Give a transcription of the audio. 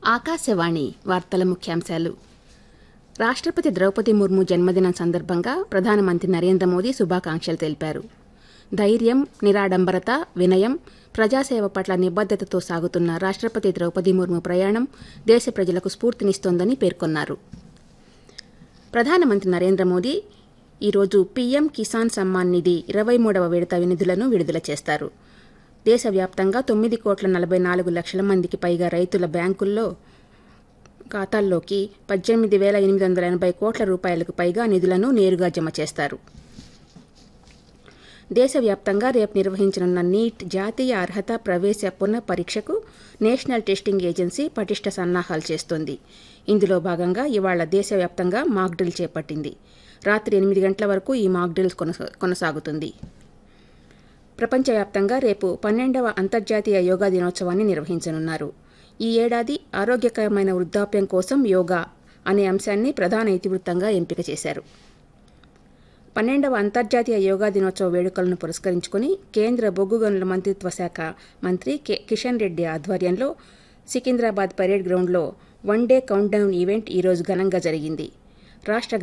ఆకాశవాణి వార్తల ముఖ్యాంశాలు రాష్ట్రపతి ద్రౌపది ముర్ము జన్మదినం సందర్భంగా ప్రధానమంత్రి నరేంద్ర మోదీ శుభాకాంక్షలు తెలిపారు ధైర్యం నిరాడంబరత వినయం ప్రజాసేవ పట్ల నిబద్దతతో సాగుతున్న రాష్ట్రపతి ద్రౌపది ముర్ము ప్రయాణం దేశ ప్రజలకు స్ఫూర్తినిస్తోందని పేర్కొన్నారు ప్రధానమంత్రి నరేంద్ర మోదీ ఈరోజు పీఎం కిసాన్ సమ్మాన్ నిధి ఇరవై మూడవ విడత నిధులను విడుదల చేస్తారు దేశవ్యాప్తంగా తొమ్మిది కోట్ల నలభై నాలుగు లక్షల మందికి పైగా రైతుల బ్యాంకుల్లో ఖాతాల్లోకి పద్దెనిమిది వేల ఎనిమిది వందల ఎనభై కోట్ల రూపాయలకు పైగా నిధులను నేరుగా జమ చేస్తారు దేశవ్యాప్తంగా రేపు నిర్వహించనున్న నీట్ జాతీయ అర్హత ప్రవేశ పునః పరీక్షకు నేషనల్ టెస్టింగ్ ఏజెన్సీ పటిష్ట సన్నాహాలు చేస్తోంది ఇందులో భాగంగా ఇవాళ దేశవ్యాప్తంగా మాక్ డ్రిల్ చేపట్టింది రాత్రి ఎనిమిది గంటల వరకు ఈ మాక్ డ్రిల్ కొనసాగుతుంది ప్రపంచవ్యాప్తంగా రేపు పన్నెండవ అంతర్జాతీయ యోగా దినోత్సవాన్ని నిర్వహించనున్నారు ఈ ఏడాది ఆరోగ్యకరమైన వృద్ధాప్యం కోసం యోగా అనే అంశాన్ని ప్రధాన ఇతివృత్తంగా ఎంపిక చేశారు పన్నెండవ అంతర్జాతీయ యోగా దినోత్సవ వేడుకలను పురస్కరించుకుని కేంద్ర బొగ్గు గనుల మంత్రిత్వ శాఖ మంత్రి కె కిషన్ రెడ్డి ఆధ్వర్యంలో సికింద్రాబాద్ పరేడ్ గ్రౌండ్లో వన్ డే కౌంట్డౌన్ ఈవెంట్ ఈరోజు ఘనంగా జరిగింది రాష్ట్ర